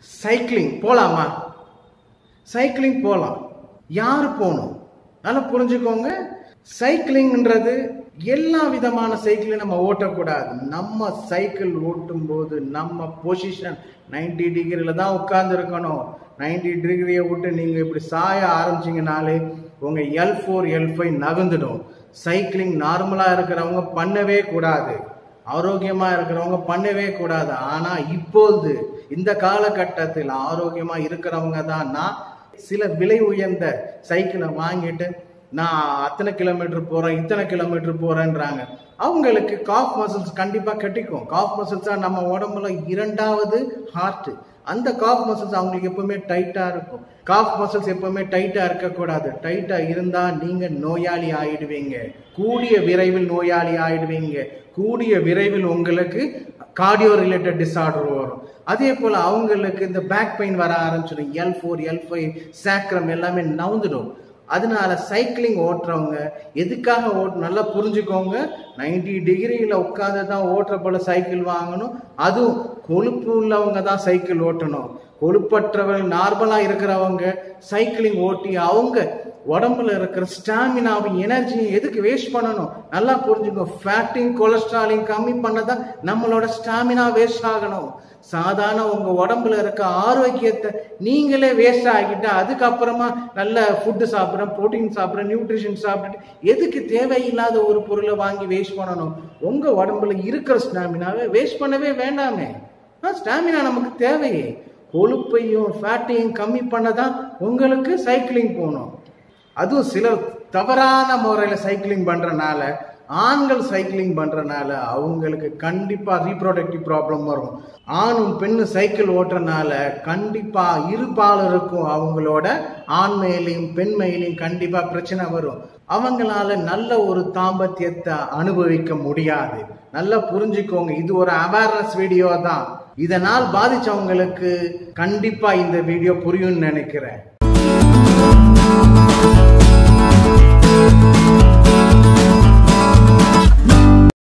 cycling போலாமா cycling போலாம் யாரு போகணும் நல்லா புரிஞ்சுக்கோங்க சைக்கிளிங்ன்றது எல்லா விதமான சைக்கிளையும் நம்ம ஓட்டக்கூடாது நம்ம சைக்கிள் ஓட்டும் போது நம்ம பொசிஷன் 90 டிகிரில தான் உட்கார்ந்து இருக்கணும் நைன்டி டிகிரியை விட்டு நீங்க இப்படி சாய ஆரம்பிச்சீங்கனாலே உங்க எல் ஃபோர் எல் ஃபைவ் நகர்ந்துடும் சைக்கிளிங் நார்மலா இருக்கிறவங்க பண்ணவே கூடாது ஆரோக்கியமா இருக்கிறவங்க பண்ணவே கூடாது ஆனா இப்போது இந்த காலகட்டத்தில் ஆரோக்கியமா இருக்கிறவங்க தான் நான் சில விலை உயர்ந்த சைக்கிளை வாங்கிட்டு நான் அத்தனை கிலோமீட்டர் போறேன் இத்தனை கிலோமீட்டர் போறேன்றாங்க அவங்களுக்கு காஃப் மசில்ஸ் கண்டிப்பா கட்டிக்கும் காஃப் மசில்ஸ் தான் நம்ம உடம்புல இரண்டாவது ஹார்ட் அந்த காஃப் மசில்ஸ் அவங்களுக்கு எப்பவுமே டைட்டா இருக்கும் காஃப் மசில்ஸ் எப்பவுமே டைட்டா இருக்கக்கூடாது டைட்டா இருந்தா நீங்க நோயாளி ஆயிடுவீங்க கூடிய விரைவில் நோயாளி ஆயிடுவீங்க கூடிய விரைவில் உங்களுக்கு கார்டியோ ரிலேட்டட் டிசார்டர் வரும் அதே போல அவங்களுக்கு இந்த பேக் பெயின் வர ஆரம்பிச்சிடும் L four L five sacrum எல்லாமே நவுந்துடும் அதனால சைக்கிளிங் ஓட்டுறவங்க எதுக்காக ஓட்டு நல்லா புரிஞ்சுக்கோங்க 90 டிகிரியில் உட்காந்து தான் ஓட்டுற போல சைக்கிள் வாங்கணும் அதுவும் கொழுப்பு உள்ளவங்க தான் சைக்கிள் ஓட்டணும் கொழுப்பற்றவர்கள் நார்மலாக இருக்கிறவங்க சைக்கிளிங் ஓட்டி அவங்க உடம்புல இருக்கிற ஸ்டாமினாவும் எனர்ஜியும் எதுக்கு வேஸ்ட் பண்ணணும் நல்லா புரிஞ்சுக்கோ ஃபேட்டிங் கொலஸ்ட்ராலையும் கம்மி பண்ணதான் நம்மளோட ஸ்டாமினா வேஸ்ட் ஆகணும் சாதாரண உங்க உடம்புல இருக்க ஆரோக்கியத்தை நீங்களே வேஸ்ட் ஆகிட்டு அதுக்கப்புறமா நல்ல ஃபுட்டு சாப்பிட்றேன் புரோட்டீன் சாப்பிட்றேன் நியூட்ரிஷன் சாப்பிட்டுட்டு எதுக்கு தேவையில்லாத ஒரு பொருளை வாங்கி வேஸ்ட் பண்ணணும் உங்க உடம்புல இருக்கிற ஸ்டாமினாவை வேஸ்ட் பண்ணவே வேண்டாமே ஸ்டாமினா நமக்கு தேவையே கொழுப்பையும் ஃபேட்டையும் கம்மி பண்ண தான் உங்களுக்கு சைக்கிளிங் போகணும் அதுவும் சிலர் தவறான முறையில் சைக்கிளிங் பண்றனால ஆண்கள் சைக்கிளிங் பண்றனால அவங்களுக்கு கண்டிப்பா ரீப்ரொடக்டிவ் ப்ராப்ளம் வரும் ஆணும் பெண்ணு சைக்கிள் ஓட்டுறனால கண்டிப்பா இருபாலருக்கும் அவங்களோட ஆண்மையிலையும் பெண்மையிலையும் கண்டிப்பா பிரச்சனை வரும் அவங்களால நல்ல ஒரு தாம்பத்தியத்தை அனுபவிக்க முடியாது நல்லா புரிஞ்சுக்கோங்க இது ஒரு அவேர்னஸ் வீடியோ தான் இதனால் பாதிச்சவங்களுக்கு கண்டிப்பா இந்த வீடியோ புரியும்னு நினைக்கிறேன்